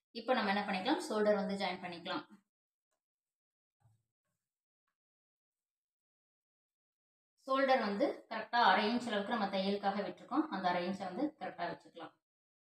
இப்போ நம்ம என்ன பண்ணிக்கலாம் ஷோல்டர் வந்து ஜாயின் பண்ணிக்கலாம் ஷோல்டர் வந்து கரெக்டாக அரை இன்ச் அளவுக்கு நம்ம தையலுக்காக விட்டுருக்கோம் அந்த அரை இன்ச்சை வந்து கரெக்டாக வச்சுக்கலாம்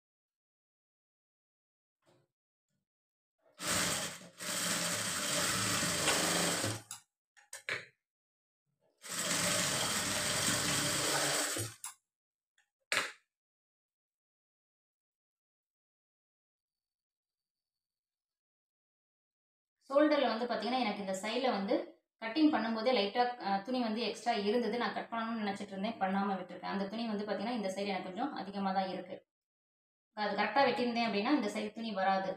ஷோல்டரில் வந்து பார்த்தீங்கன்னா எனக்கு இந்த சைடில் வந்து கட்டிங் பண்ணும்போதே லைட்டாக துணி வந்து எக்ஸ்ட்ரா இருந்தது நான் கட் பண்ணணும்னு நினச்சிட்டு இருந்தேன் பண்ணாமல் விட்டுருக்கேன் அந்த துணி வந்து பார்த்தீங்கன்னா இந்த சைடு எனக்கு கொஞ்சம் அதிகமாக தான் இருக்குது அது கரெக்டாக வெட்டியிருந்தேன் அப்படின்னா இந்த சைடு துணி வராது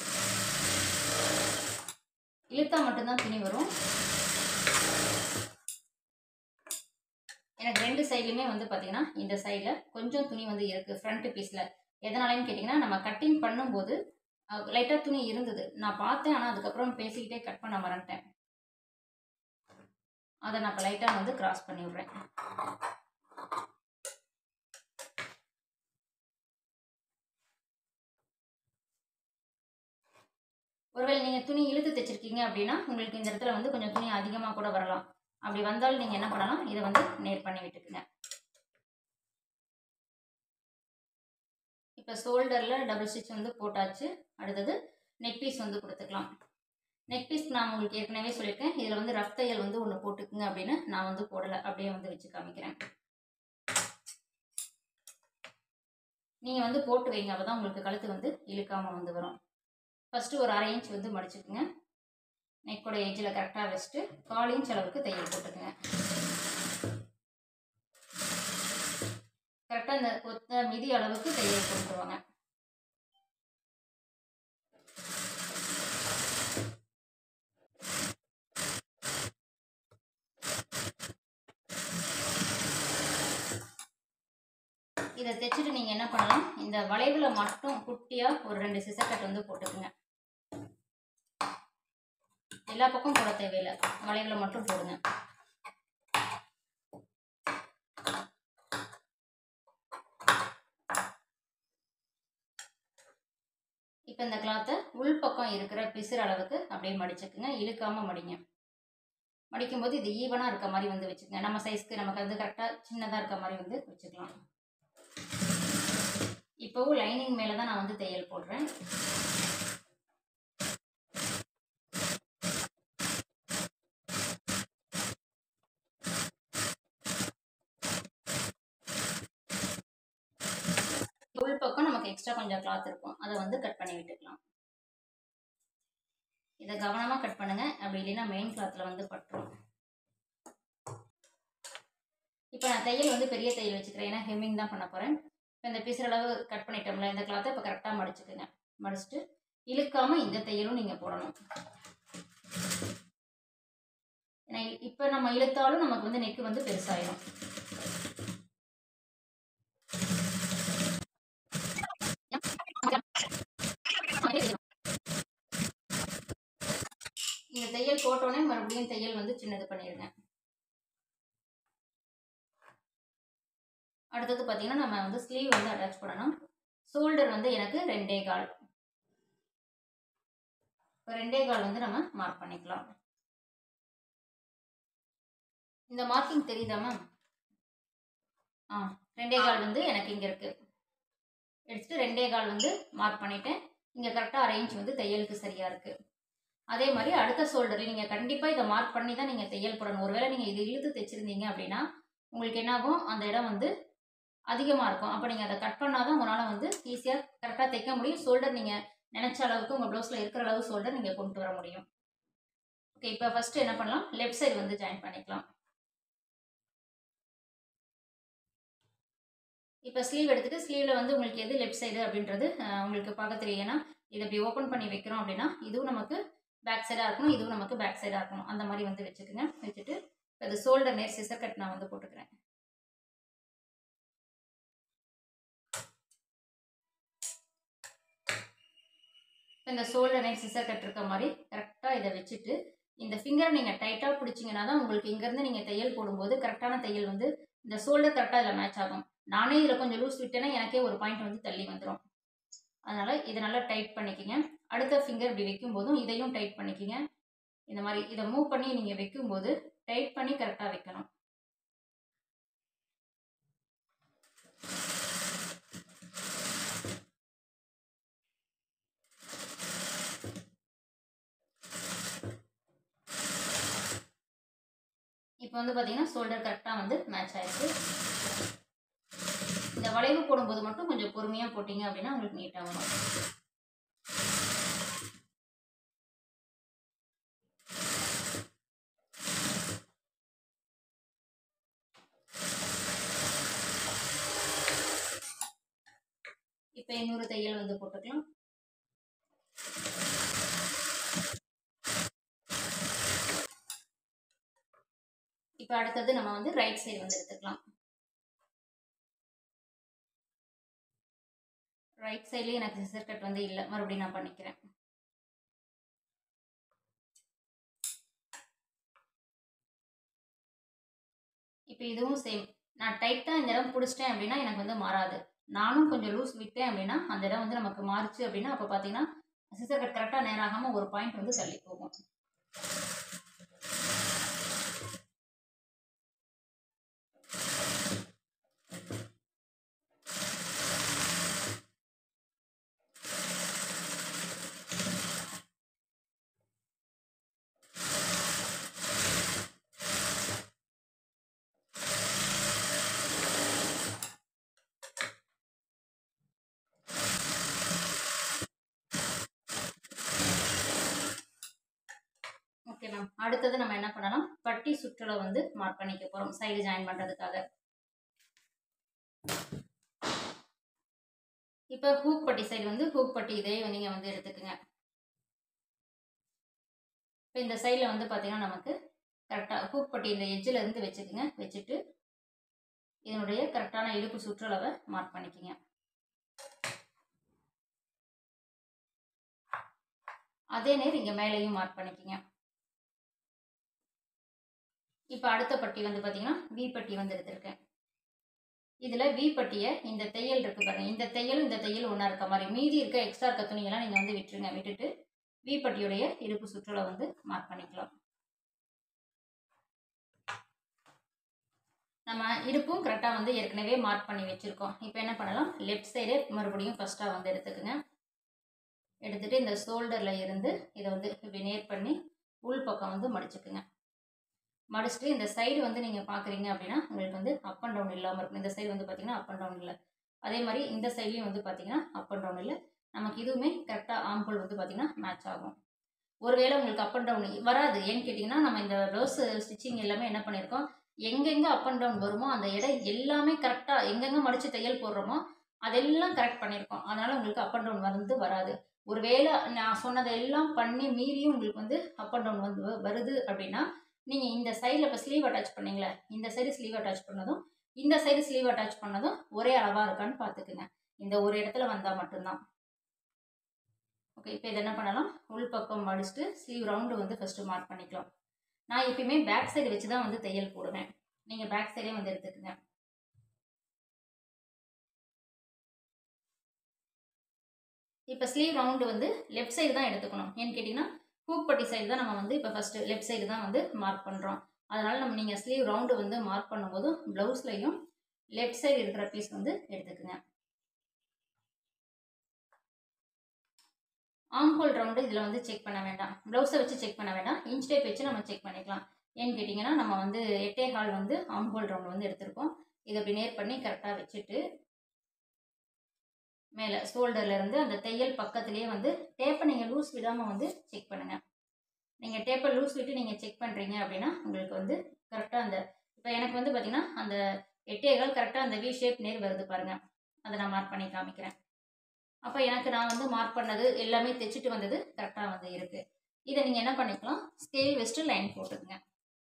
இழுத்தா மட்டும்தான் துணி வரும் எனக்கு ரெண்டு சைட்லையுமே வந்து பார்த்தீங்கன்னா இந்த சைடில் கொஞ்சம் துணி வந்து இருக்குது ஃப்ரண்ட் பீஸில் எதனாலன்னு கேட்டிங்கன்னா நம்ம கட்டிங் பண்ணும்போது லைட்டாக துணி இருந்தது நான் பார்த்தேன் ஆனால் அதுக்கப்புறம் பேசிக்கிட்டே கட் பண்ண மறந்துட்டேன் அதை நான் இப்போ லைட்டாக வந்து கிராஸ் பண்ணி விட்றேன் ஒருவேளை நீங்கள் துணி இழுத்து தைச்சிருக்கீங்க அப்படின்னா உங்களுக்கு இந்த இடத்துல வந்து கொஞ்சம் துணி அதிகமாக கூட வரலாம் அப்படி வந்தாலும் நீங்கள் என்ன பண்ணலாம் இதை வந்து நேர் பண்ணி விட்டுக்குங்க இப்போ ஷோல்டரில் டபுள் ஸ்டிச் வந்து போட்டாச்சு அடுத்தது நெக் பீஸ் வந்து கொடுத்துக்கலாம் நெக் பீஸ் நான் உங்களுக்கு ஏற்கனவே சொல்லியிருக்கேன் இதில் வந்து ரஃப் தையல் வந்து ஒன்று போட்டுக்குங்க அப்படின்னு நான் வந்து போடலை அப்படியே வந்து வச்சு காமிக்கிறேன் நீங்கள் வந்து போட்டு வைங்க அப்போ தான் உங்களுக்கு கழுத்து வந்து இழுக்காமல் வந்து வரும் ஃபஸ்ட்டு ஒரு அரை இன்ச் வந்து மடிச்சுக்குங்க நெக்கோட எஜ்ஜில் கரெக்டாக வச்சுட்டு கால் இன்ச் அளவுக்கு தையல் போட்டுக்குங்க கரெக்டாக இந்த கொத்த மிதி அளவுக்கு தையல் போட்டுருவாங்க இதை தைச்சிட்டு நீங்கள் என்ன பண்ணலாம் இந்த வளைவில் மட்டும் குட்டியாக ஒரு ரெண்டு சிசர் கட் வந்து போட்டுக்குங்க எல்லா பக்கம் போட தேவையில்லை வளைவில் மட்டும் போடுங்க இப்போ இந்த கிளாத்தை உள் பக்கம் இருக்கிற பிசுறு அளவுக்கு அப்படியே மடிச்சுக்குங்க இழுக்காமல் மடிங்க மடிக்கும்போது இது ஈவனாக இருக்க மாதிரி வந்து வச்சுக்கோங்க நம்ம சைஸ்க்கு நமக்கு வந்து கரெக்டாக சின்னதாக இருக்க மாதிரி வந்து வச்சுக்கலாம் இப்போவும் லைனிங் மேலே தான் நான் வந்து தையல் போடுறேன் உள் பக்கம் நமக்கு எக்ஸ்ட்ரா கொஞ்சம் கிளாத் இருக்கும் அதை வந்து கட் பண்ணி விட்டுக்கலாம் இதை கவனமாக கட் பண்ணுங்க அப்படி இல்லைன்னா மெயின் கிளாத்தில் வந்து பட்டுரும் இப்போ நான் தையல் வந்து பெரிய தையல் வச்சுக்கிறேன் ஏன்னா ஹெம்மிங் தான் பண்ண போகிறேன் இப்போ இந்த பீசர் அளவு கட் பண்ணிட்டோம்ல இந்த கிளாத்தை இப்போ கரெக்டாக மடிச்சுக்குங்க மடிச்சுட்டு இழுக்காமல் இந்த தையலும் நீங்கள் போடணும் ஏன்னா இப்போ நம்ம இழுத்தாலும் நமக்கு வந்து நெக்கு வந்து பெருசாயிரும் இந்த தையல் போட்டோன்னே மறுபடியும் தையல் வந்து சின்னது பண்ணிடுங்க அடுத்தது பார்த்தீங்கன்னா நம்ம வந்து ஸ்லீவ் வந்து அட்டாச் பண்ணணும் ஷோல்டர் வந்து எனக்கு ரெண்டே கால் இப்போ ரெண்டே கால் வந்து நம்ம மார்க் பண்ணிக்கலாம் இந்த மார்க்கிங் தெரியுதா மேம் ஆ ரெண்டே கால் வந்து எனக்கு இங்கே இருக்குது எடுத்துட்டு ரெண்டே கால் வந்து மார்க் பண்ணிட்டேன் இங்கே கரெக்டாக அரை இன்ச் வந்து தையலுக்கு சரியாக இருக்குது அதே மாதிரி அடுத்த ஷோல்டரில் நீங்கள் கண்டிப்பாக இதை மார்க் பண்ணி தான் நீங்கள் தையல் போடணும் ஒருவேளை நீங்கள் இது இழுத்து தைச்சிருந்தீங்க அப்படின்னா உங்களுக்கு என்னாகும் அந்த இடம் வந்து அதிகமாக இருக்கும் அப்போ நீங்கள் அதை கட் பண்ணால் தான் உங்களால் வந்து ஈஸியாக கரெக்டாக தைக்க முடியும் ஷோல்டர் நீங்கள் நினச்ச அளவுக்கு உங்கள் ப்ளவுஸில் இருக்கிற அளவு ஷோல்டர் நீங்கள் கொண்டு வர முடியும் ஓகே இப்போ ஃபஸ்ட்டு என்ன பண்ணலாம் லெஃப்ட் சைடு வந்து ஜாயின் பண்ணிக்கலாம் இப்போ ஸ்லீவ் எடுத்துகிட்டு ஸ்லீவில் வந்து உங்களுக்கு எது லெஃப்ட் சைடு அப்படின்றது அஹ், உங்களுக்கு பார்க்க தெரியும் ஏன்னா இதை இப்படி ஓப்பன் பண்ணி வைக்கிறோம் அப்படின்னா இதுவும் நமக்கு பேக் சைடாக இருக்கணும் இதுவும் நமக்கு பேக் சைடாக இருக்கணும் அந்த மாதிரி வந்து வச்சுக்கோங்க வச்சுட்டு இப்போ இது ஷோல்டர் நேர் சிசர் கட் நான் வந்து போட்டுக்கிறேன் இப்போ இந்த ஷோல்டர் நேர் சிசர் கட் இருக்க மாதிரி கரெக்டாக இதை வச்சுட்டு இந்த ஃபிங்கரை நீங்கள் டைட்டாக பிடிச்சிங்கன்னா தான் உங்களுக்கு இங்கேருந்து நீங்கள் தையல் போடும்போது கரெக்டான தையல் வந்து இந்த ஷோல்டர் கரெக்டாக இதில் மேட்ச் ஆகும் நானே இதில் கொஞ்சம் லூஸ் விட்டேன்னா எனக்கே ஒரு பாயிண்ட் வந்து தள்ளி வந்துடும் அதனால் இதை நல்லா டைட் பண்ணிக்கோங்க அடுத்த ஃபிங்கர் இப்படி வைக்கும்போதும் இதையும் டைட் பண்ணிக்கோங்க இந்த மாதிரி இதை மூவ் பண்ணி நீங்கள் வைக்கும்போது டைட் பண்ணி கரெக்டாக வைக்கணும் இப்போ வந்து பார்த்தீங்கன்னா ஷோல்டர் கரெக்டாக வந்து மேட்ச் ஆயிருக்கு இந்த வளைவு போடும்போது மட்டும் கொஞ்சம் பொறுமையாக போட்டிங்க அப்படின்னா உங்களுக்கு நீட்டாக வரும் இப்போ இன்னொரு தையல் வந்து போட்டுக்கலாம் இப்போ அடுத்தது நம்ம வந்து ரைட் சைடு வந்து எடுத்துக்கலாம் ரைட் சைட்லேயே எனக்கு சிசர் கட் வந்து இல்லை மறுபடியும் நான் பண்ணிக்கிறேன் இப்போ இதுவும் சேம் நான் டைட்டாக இந்த இடம் பிடிச்சிட்டேன் அப்படின்னா எனக்கு வந்து மாறாது நானும் கொஞ்சம் லூஸ் விட்டேன் அப்படின்னா அந்த இடம் வந்து நமக்கு மாறுச்சு அப்படின்னா அப்போ பார்த்தீங்கன்னா சிசர் கட் கரெக்டாக நேராகாமல் ஒரு பாயிண்ட் வந்து தள்ளி போகும் ஓகே மேம் அடுத்தது நம்ம என்ன பண்ணலாம் பட்டி சுற்றலை வந்து மார்க் பண்ணிக்க போகிறோம் சைடு ஜாயின் பண்ணுறதுக்காக இப்போ ஹூக் பட்டி சைடு வந்து ஹூக் பட்டி இதே நீங்கள் வந்து எடுத்துக்கோங்க இப்போ இந்த சைடில் வந்து பார்த்தீங்கன்னா நமக்கு கரெக்டாக ஹூக் பட்டி இந்த எட்ஜில் இருந்து வச்சுக்கோங்க வச்சுட்டு இதனுடைய கரெக்டான இடுப்பு சுற்றளவை மார்க் பண்ணிக்கோங்க அதே நேர் இங்கே மேலேயும் மார்க் பண்ணிக்கோங்க இப்போ அடுத்த பட்டி வந்து பார்த்தீங்கன்னா வி பட்டி வந்து எடுத்திருக்கேன் இதில் வி பட்டியை இந்த தையல் இருக்கு பாருங்க இந்த தையல் இந்த தையல் ஒன்றா இருக்க மாதிரி மீதி இருக்க எக்ஸ்ட்ரா இருக்க துணியெல்லாம் நீங்கள் வந்து விட்டுருங்க விட்டுட்டு வி பட்டியுடைய இடுப்பு சுற்றுலா வந்து மார்க் பண்ணிக்கலாம் நம்ம இடுப்பும் கரெக்டாக வந்து ஏற்கனவே மார்க் பண்ணி வச்சுருக்கோம் இப்போ என்ன பண்ணலாம் லெஃப்ட் சைடே மறுபடியும் ஃபஸ்ட்டாக வந்து எடுத்துக்கோங்க எடுத்துகிட்டு இந்த ஷோல்டரில் இருந்து இதை வந்து இப்படி நேர் பண்ணி உள் பக்கம் வந்து மடிச்சுக்குங்க மடிச்சுட்டு இந்த சைடு வந்து நீங்கள் பார்க்குறீங்க அப்படின்னா உங்களுக்கு வந்து அப் அண்ட் டவுன் இல்லாமல் இருக்கும் இந்த சைடு வந்து பார்த்தீங்கன்னா அப் அண்ட் டவுன் இல்லை அதே மாதிரி இந்த சைட்லேயும் வந்து பார்த்தீங்கன்னா அப் அண்ட் டவுன் இல்லை நமக்கு இதுவுமே கரெக்டாக ஆம்பல் வந்து பார்த்தீங்கன்னா மேட்ச் ஆகும் ஒருவேளை உங்களுக்கு அப் அண்ட் டவுன் வராது ஏன்னு கேட்டிங்கன்னா நம்ம இந்த ப்ளவுஸ் ஸ்டிச்சிங் எல்லாமே என்ன பண்ணியிருக்கோம் எங்கெங்கே அப் அண்ட் டவுன் வருமோ அந்த இடம் எல்லாமே கரெக்டாக எங்கெங்கே மடித்து தையல் போடுறோமோ அதெல்லாம் கரெக்ட் பண்ணியிருக்கோம் அதனால் உங்களுக்கு அப் அண்ட் டவுன் வந்து வராது ஒருவேளை நான் சொன்னதை எல்லாம் பண்ணி மீறியும் உங்களுக்கு வந்து அப் அண்ட் டவுன் வந்து வருது அப்படின்னா நீங்கள் இந்த சைடில் இப்போ ஸ்லீவ் அட்டாச் பண்ணீங்களே இந்த சைடு ஸ்லீவ் அட்டாச் பண்ணதும் இந்த சைடு ஸ்லீவ் அட்டாச் பண்ணதும் ஒரே அளவாக இருக்கான்னு பார்த்துக்குங்க இந்த ஒரு இடத்துல வந்தால் மட்டும்தான் ஓகே இப்போ இதை என்ன பண்ணலாம் உள் பக்கம் மடிச்சுட்டு ஸ்லீவ் ரவுண்டு வந்து ஃபஸ்ட்டு மார்க் பண்ணிக்கலாம் நான் எப்பயுமே பேக் சைடு வச்சு தான் வந்து தையல் போடுவேன் நீங்கள் பேக் சைடே வந்து எடுத்துக்கோங்க இப்போ ஸ்லீவ் ரவுண்டு வந்து லெஃப்ட் சைடு தான் எடுத்துக்கணும் ஏன்னு கேட்டிங்கன்னா ஹூப்பட்டி சைடு தான் நம்ம வந்து இப்போ ஃபஸ்ட்டு லெஃப்ட் சைடு தான் வந்து மார்க் பண்ணுறோம் அதனால் நம்ம நீங்கள் ஸ்லீவ் ரவுண்டு வந்து மார்க் பண்ணும்போது ப்ளவுஸ்லையும் லெஃப்ட் சைடு இருக்கிற பீஸ் வந்து எடுத்துக்கோங்க ஆம்ஹோல் ரவுண்டு இதில் வந்து செக் பண்ண வேண்டாம் ப்ளவுஸை வச்சு செக் பண்ண வேண்டாம் இன்ச் டேப் வச்சு நம்ம செக் பண்ணிக்கலாம் ஏன்னு கேட்டிங்கன்னா நம்ம வந்து எட்டே ஹால் வந்து ஆம்ஹோல் ரவுண்டு வந்து எடுத்திருக்கோம் இதை அப்படி நேர் பண்ணி கரெக்டாக வச்சுட்டு மேலே ஷோல்டர்லேருந்து அந்த தையல் பக்கத்துலேயே வந்து டேப்பை நீங்கள் லூஸ் விடாமல் வந்து செக் பண்ணுங்கள் நீங்கள் டேப்பை லூஸ் விட்டு நீங்கள் செக் பண்ணுறீங்க அப்படின்னா உங்களுக்கு வந்து கரெக்டாக அந்த இப்போ எனக்கு வந்து பார்த்திங்கன்னா அந்த எட்டேகால் கரெக்டாக அந்த வி ஷேப் நேர் வருது பாருங்கள் அதை நான் மார்க் பண்ணி காமிக்கிறேன் அப்போ எனக்கு நான் வந்து மார்க் பண்ணது எல்லாமே தைச்சிட்டு வந்தது கரெக்டாக வந்து இருக்குது இதை நீங்கள் என்ன பண்ணிக்கலாம் ஸ்கேல் வெஸ்ட்டு லைன் போட்டுக்குங்க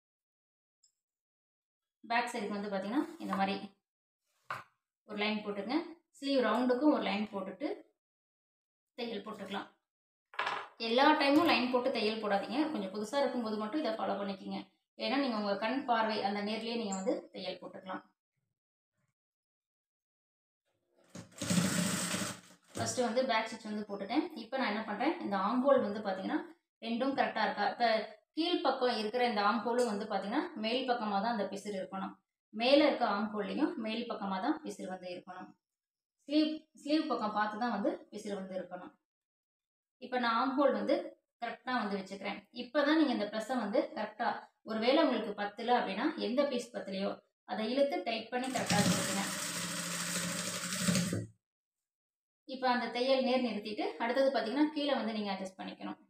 பேக் சைடுக்கு வந்து பார்த்திங்கன்னா இந்த மாதிரி ஒரு லைன் போட்டுங்க ஸ்லீவ் ரவுண்டுக்கும் ஒரு லைன் போட்டுட்டு தையல் போட்டுக்கலாம் எல்லா டைமும் லைன் போட்டு தையல் போடாதீங்க கொஞ்சம் புதுசாக இருக்கும்போது மட்டும் இதை ஃபாலோ பண்ணிக்கிங்க ஏன்னா நீங்கள் உங்கள் கண் பார்வை அந்த நேர்லேயே நீங்கள் வந்து தையல் போட்டுக்கலாம் ஃபஸ்ட்டு வந்து பேக் ஸ்டிச் வந்து போட்டுட்டேன் இப்போ நான் என்ன பண்ணுறேன் இந்த ஆம்போல் வந்து பார்த்தீங்கன்னா ரெண்டும் கரெக்டாக இருக்கா இப்போ கீழ் பக்கம் இருக்கிற இந்த ஆம்போலும் வந்து பார்த்தீங்கன்னா மேல் பக்கமாக தான் அந்த பிசிறு இருக்கணும் மேலே இருக்க ஆம்போல்லையும் மேல் பக்கமாக தான் பிசிறு வந்து இருக்கணும் ஸ்லீவ் ஸ்லீவ் பக்கம் பார்த்து தான் வந்து பிசிறு வந்து இருக்கணும் இப்போ நான் ஆம்போல் வந்து கரெக்டாக வந்து வச்சுக்கிறேன் இப்போ தான் நீங்கள் இந்த ப்ரெஸ்ஸை வந்து கரெக்டாக ஒருவேளை உங்களுக்கு பத்தல அப்படின்னா எந்த பீஸ் பத்தலையோ அதை இழுத்து டைட் பண்ணி கரெக்டாக வச்சுக்கோங்க இப்போ அந்த தையல் நேர் நிறுத்திட்டு அடுத்தது பார்த்தீங்கன்னா கீழே வந்து நீங்கள் அட்ஜஸ்ட் பண்ணிக்கணும்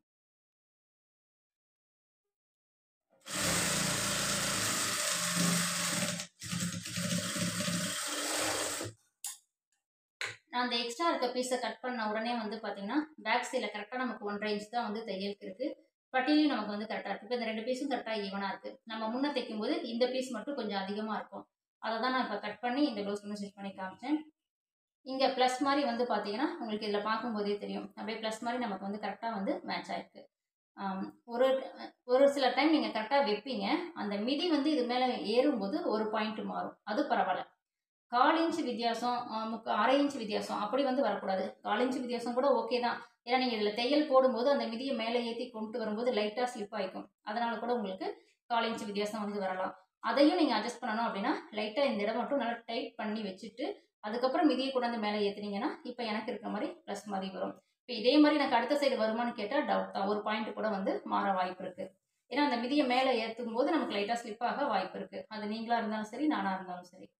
நான் அந்த எக்ஸ்ட்ரா இருக்க பீஸை கட் பண்ண உடனே வந்து பார்த்தீங்கன்னா பேக் சைடில் கரெக்டாக நமக்கு ஒன்றரை இன்ச் தான் வந்து தையலுக்கு இருக்குது பட்டிலையும் நமக்கு வந்து கரெக்டாக இருக்குது இப்போ இந்த ரெண்டு பீஸும் கரெக்டாக ஈவனாக இருக்குது நம்ம முன்னே தைக்கும் போது இந்த பீஸ் மட்டும் கொஞ்சம் அதிகமாக இருக்கும் அதை தான் நான் இப்போ கட் பண்ணி இந்த ப்ளவுஸ் வந்து ஸ்டிச் பண்ணி காமிச்சேன் இங்கே ப்ளஸ் மாதிரி வந்து பார்த்தீங்கன்னா உங்களுக்கு இதில் பார்க்கும்போதே தெரியும் அப்படியே ப்ளஸ் மாதிரி நமக்கு வந்து கரெக்டாக வந்து மேட்ச் ஆயிருக்கு ஆம், ஒரு ஒரு சில டைம் நீங்கள் கரெக்டாக வைப்பீங்க அந்த மிதி வந்து இது மேலே ஏறும்போது ஒரு பாயிண்ட் மாறும் அது பரவாயில்ல கால் இன்ச் வித்தியாசம் ஆ, முக்கா அரை இன்ச் வித்தியாசம் அப்படி வந்து வரக்கூடாது கால் இன்ச் வித்தியாசம் கூட ஓகே தான் ஏன்னா நீங்கள் இதில் தையல் போடும்போது அந்த மிதியை மேலே ஏற்றி கொண்டு வரும்போது லைட்டாக ஸ்லிப் ஆகிக்கும் அதனால கூட உங்களுக்கு கால் இன்ச் வித்தியாசம் வந்து வரலாம் அதையும் நீங்கள் அட்ஜஸ்ட் பண்ணணும் அப்படின்னா லைட்டாக இந்த இடம் மட்டும் நல்லா டைட் பண்ணி வச்சுட்டு அதுக்கப்புறம் மிதியை கொண்டாந்து மேலே ஏற்றுனீங்கன்னா இப்போ எனக்கு இருக்க மாதிரி ப்ளஸ் மாதிரி வரும் இப்போ இதே மாதிரி எனக்கு அடுத்த சைடு வருமானு கேட்டால் டவுட் தான் ஒரு பாயிண்ட் கூட வந்து மாற வாய்ப்பு இருக்குது ஏன்னா அந்த மிதியை மேலே ஏற்றும் போது நமக்கு லைட்டாக ஸ்லிப் ஆக வாய்ப்பு இருக்குது அது நீங்களாக இருந்தாலும் சரி நானாக இருந்தாலும் சரி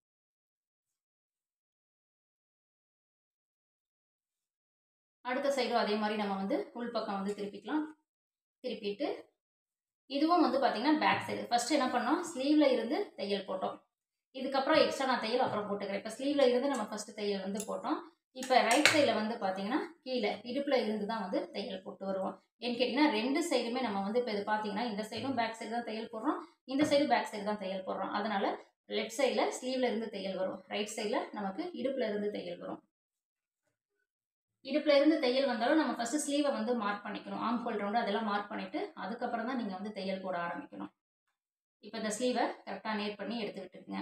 அடுத்த சைடும் அதே மாதிரி நம்ம வந்து உள்பக்கம் வந்து திருப்பிக்கலாம் திருப்பிட்டு இதுவும் வந்து பார்த்திங்கன்னா பேக் சைடு ஃபஸ்ட்டு என்ன பண்ணோம் ஸ்லீவில் இருந்து தையல் போட்டோம் இதுக்கப்புறம் எக்ஸ்ட்ரா நான் தையல் அப்புறம் போட்டுக்கிறேன் இப்போ ஸ்லீவில் இருந்து நம்ம ஃபஸ்ட்டு தையல் வந்து போட்டோம் இப்போ ரைட் சைடில் வந்து பார்த்தீங்கன்னா கீழே இடுப்பில் இருந்து தான் வந்து தையல் போட்டு வருவோம் ஏன்னு கேட்டிங்கன்னா ரெண்டு சைடுமே நம்ம வந்து இப்போ இது பார்த்தீங்கன்னா இந்த சைடும் பேக் சைடு தான் தையல் போடுறோம் இந்த சைடு பேக் சைடு தான் தையல் போடுறோம் அதனால லெஃப்ட் சைடில் ஸ்லீவில் இருந்து தையல் வரும் ரைட் சைடில் நமக்கு இடுப்பில் இருந்து தையல் வரும் இடுப்புல இருந்து தையல் வந்தாலும் நம்ம ஃபர்ஸ்ட் ஸ்லீவை வந்து மார்க் பண்ணிக்கணும் ஆம் ஹோல் ரவுண்டு அதெல்லாம் மார்க் பண்ணிட்டு அதுக்கப்புறம் தான் நீங்கள் வந்து தையல் போட ஆரம்பிக்கணும் இப்போ இந்த ஸ்லீவை கரெக்டாக நேர் பண்ணி எடுத்துக்கிட்டுருங்க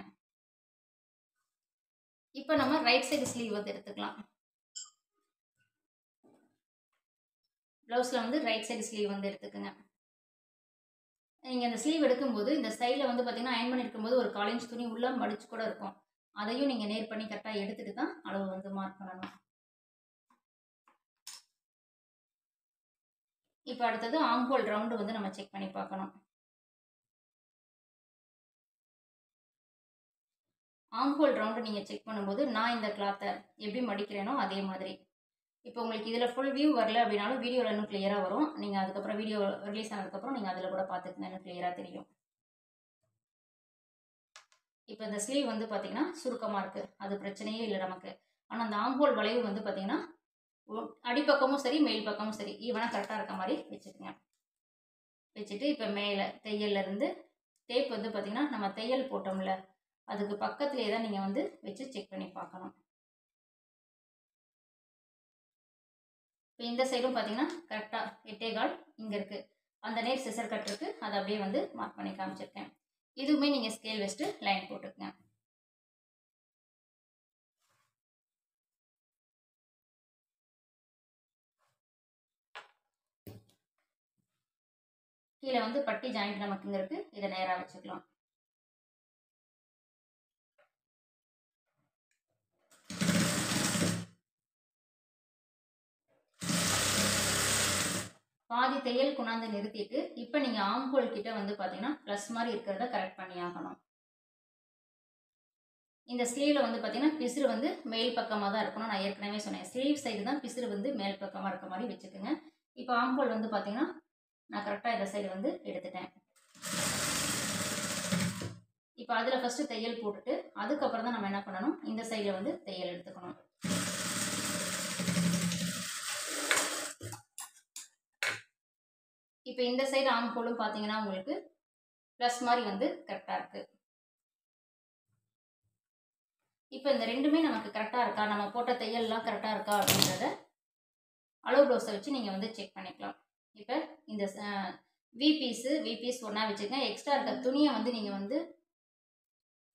இப்போ நம்ம ரைட் சைடு ஸ்லீவ் வந்து எடுத்துக்கலாம் ப்ளவுஸில் வந்து ரைட் சைடு ஸ்லீவ் வந்து எடுத்துக்கோங்க நீங்கள் இந்த ஸ்லீவ் எடுக்கும்போது இந்த சைடில் வந்து பார்த்தீங்கன்னா அயன் பண்ணியிருக்கும்போது ஒரு கால் இன்ச் துணி உள்ளே மடிச்சு கூட இருக்கும் அதையும் நீங்கள் நேர் பண்ணி கரெக்டாக எடுத்துட்டு தான் அளவு வந்து மார்க் பண்ணணும் இப்போ அடுத்தது ஆம்போல் ரவுண்டு வந்து நம்ம செக் பண்ணி பார்க்கணும் ஆம்போல் ரவுண்டு நீங்கள் செக் பண்ணும்போது நான் இந்த கிளாத்தை எப்படி மடிக்கிறேனோ அதே மாதிரி இப்போ உங்களுக்கு இதில் ஃபுல் வியூ வரல அப்படின்னாலும் வீடியோவில் இன்னும் கிளியராக வரும் நீங்கள் அதுக்கப்புறம் வீடியோ ரிலீஸ் ஆனதுக்கப்புறம் நீங்கள் அதில் கூட பார்த்துக்கங்க இன்னும் கிளியராக தெரியும் இப்போ இந்த ஸ்லீவ் வந்து பார்த்தீங்கன்னா சுருக்கமாக இருக்குது அது பிரச்சனையே இல்லை நமக்கு ஆனால் அந்த ஆம்போல் வளைவு வந்து பார்த்தீங்கன்னா ஒ- அடிப்பக்கமும் சரி மேல் பக்கமும் சரி ஈவனாக கரெக்டாக இருக்க மாதிரி வச்சுக்கோங்க வச்சுட்டு இப்போ மேலே தையல்ல இருந்து டேப் வந்து பார்த்திங்கன்னா நம்ம தையல் போட்டோம்ல அதுக்கு பக்கத்துலேயே தான் நீங்கள் வந்து வச்சு செக் பண்ணி பார்க்கணும் இப்போ இந்த சைடும் பார்த்தீங்கன்னா கரெக்டாக எட்டே கால் இங்கே இருக்குது அந்த நேர் சிசர் கட் இருக்குது அதை அப்படியே வந்து மார்க் பண்ணி காமிச்சிருக்கேன் இதுவுமே நீங்கள் ஸ்கேல் வச்சுட்டு லைன் போட்டுக்கங்க கீழே வந்து பட்டி ஜாயிண்ட் நமக்கு இங்கே இருக்குது இதை நேராக வச்சுக்கலாம் பாதி தையல் கொண்டாந்து நிறுத்திட்டு இப்போ நீங்கள் ஆம்போல் கிட்ட வந்து பார்த்தீங்கன்னா ப்ளஸ் மாதிரி இருக்கிறத கரெக்ட் பண்ணி ஆகணும் இந்த ஸ்லீவில் வந்து பார்த்தீங்கன்னா பிசுறு வந்து மேல் பக்கமாக தான் இருக்கணும் நான் ஏற்கனவே சொன்னேன் ஸ்லீவ் சைடு தான் பிசுறு வந்து மேல் பக்கமாக இருக்க மாதிரி வச்சுக்கோங்க இப்போ ஆம்போல் வந்து பார்த்தீங்கன்னா நான் கரெக்டாக இந்த சைடு வந்து எடுத்துட்டேன் இப்போ அதில் ஃபஸ்ட்டு தையல் போட்டுட்டு அதுக்கப்புறம் தான் நம்ம என்ன பண்ணணும் இந்த சைடில் வந்து தையல் எடுத்துக்கணும் இப்போ இந்த சைடு ஆம்போலும் பார்த்தீங்கன்னா உங்களுக்கு ப்ளஸ் மாதிரி வந்து கரெக்டாக இருக்குது இப்போ இந்த ரெண்டுமே நமக்கு கரெக்டாக இருக்கா நம்ம போட்ட தையல்லாம் கரெக்டாக இருக்கா அப்படின்றத அளவு ப்ளவுஸை வச்சு நீங்கள் வந்து செக் பண்ணிக்கலாம் இப்போ இந்த வி பீஸு வி பீஸ் ஒன்றா வச்சுக்கங்க எக்ஸ்ட்ரா இருக்க துணியை வந்து நீங்கள் வந்து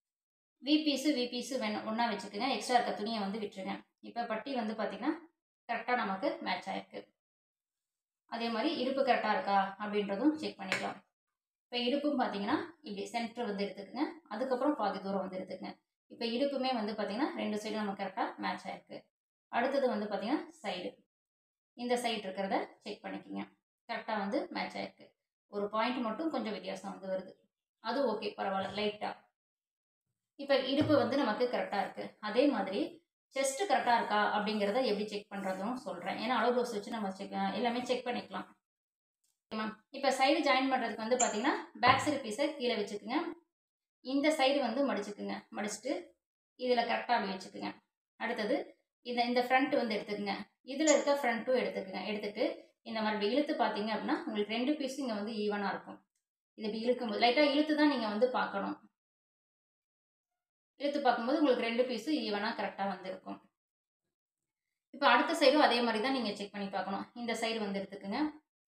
வி பீஸு வி பீஸு வேணும் ஒன்றா வச்சுக்கோங்க எக்ஸ்ட்ரா இருக்க துணியை வந்து விட்டுருங்க இப்போ பட்டி வந்து பார்த்தீங்கன்னா கரெக்டாக நமக்கு மேட்ச் ஆயிருக்கு அதே மாதிரி இடுப்பு கரெக்டாக இருக்கா அப்படின்றதும் செக் பண்ணிக்கலாம் இப்போ இடுப்பும் பார்த்தீங்கன்னா இப்படி சென்டர் வந்து எடுத்துக்கோங்க அதுக்கப்புறம் பாதி தூரம் வந்து எடுத்துக்கங்க இப்போ இடுப்புமே வந்து பார்த்தீங்கன்னா ரெண்டு சைடும் நம்ம கரெக்டாக மேட்ச் ஆயிருக்கு அடுத்தது வந்து பார்த்தீங்கன்னா சைடு இந்த சைடு இருக்கிறத செக் பண்ணிக்கோங்க கரெக்டாக வந்து மேட்ச் ஆயிருக்கு ஒரு பாயிண்ட் மட்டும் கொஞ்சம் வித்தியாசம் வந்து வருது அது ஓகே பரவாயில்ல லைட்டாக இப்போ இடுப்பு வந்து நமக்கு கரெக்டாக இருக்குது அதே மாதிரி செஸ்ட்டு கரெக்டாக இருக்கா அப்படிங்கிறத எப்படி செக் பண்ணுறதும் சொல்கிறேன் ஏன்னா அளவு ப்ளவுஸ் வச்சு நம்ம செக் எல்லாமே செக் பண்ணிக்கலாம் மேம் இப்போ சைடு ஜாயின் பண்ணுறதுக்கு வந்து பார்த்தீங்கன்னா பேக் சைடு பீஸை கீழே வச்சுக்குங்க இந்த சைடு வந்து மடிச்சுக்குங்க மடிச்சுட்டு இதில் கரெக்டாக அப்படி வச்சுக்குங்க அடுத்தது இந்த இந்த ஃப்ரண்ட் வந்து எடுத்துக்கோங்க இதில் இருக்க ஃப்ரண்ட்டும் எடுத்துக்கோங்க எடுத்துட்டு இந்த மாதிரி இப்படி இழுத்து பார்த்தீங்க அப்படின்னா உங்களுக்கு ரெண்டு பீஸும் இங்கே வந்து ஈவனாக இருக்கும் இது இப்படி இழுக்கும்போது லைட்டாக இழுத்து தான் நீங்கள் வந்து பார்க்கணும் இழுத்து பார்க்கும்போது உங்களுக்கு ரெண்டு பீஸும் ஈவனாக கரெக்டாக வந்து இருக்கும் இப்போ அடுத்த சைடும் அதே மாதிரி தான் நீங்கள் செக் பண்ணி பார்க்கணும் இந்த சைடு வந்து எடுத்துக்கோங்க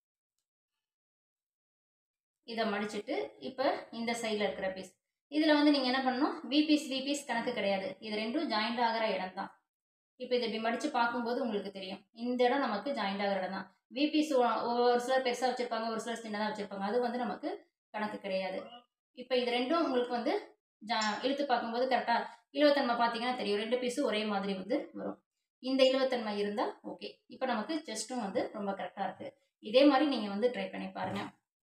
இதை மடிச்சுட்டு இப்போ இந்த சைடில் இருக்கிற பீஸ் இதில் வந்து நீங்கள் என்ன பண்ணணும் வி பீஸ் வி பீஸ் கணக்கு கிடையாது இது ரெண்டும் ஜாயிண்ட் ஆகிற இடம் தான் இப்போ இதை இப்படி மடித்து பார்க்கும்போது உங்களுக்கு தெரியும் இந்த இடம் நமக்கு ஜாயிண்ட் ஆகிற இடம் தான் வி பீஸ் ஒரு சிலர் பெருசாக வச்சுருப்பாங்க ஒரு சிலர் சின்னதாக வச்சுருப்பாங்க அது வந்து நமக்கு கணக்கு கிடையாது இப்போ இது ரெண்டும் உங்களுக்கு வந்து ஜா இழுத்து பார்க்கும்போது கரெக்டாக இழுவத்தன்மை பார்த்தீங்கன்னா தெரியும் ரெண்டு பீஸும் ஒரே மாதிரி வந்து வரும் இந்த இழுவத்தன்மை இருந்தால் ஓகே இப்போ நமக்கு செஸ்ட்டும் வந்து ரொம்ப கரெக்டாக இருக்குது இதே மாதிரி நீங்கள் வந்து ட்ரை பண்ணி பாருங்கள்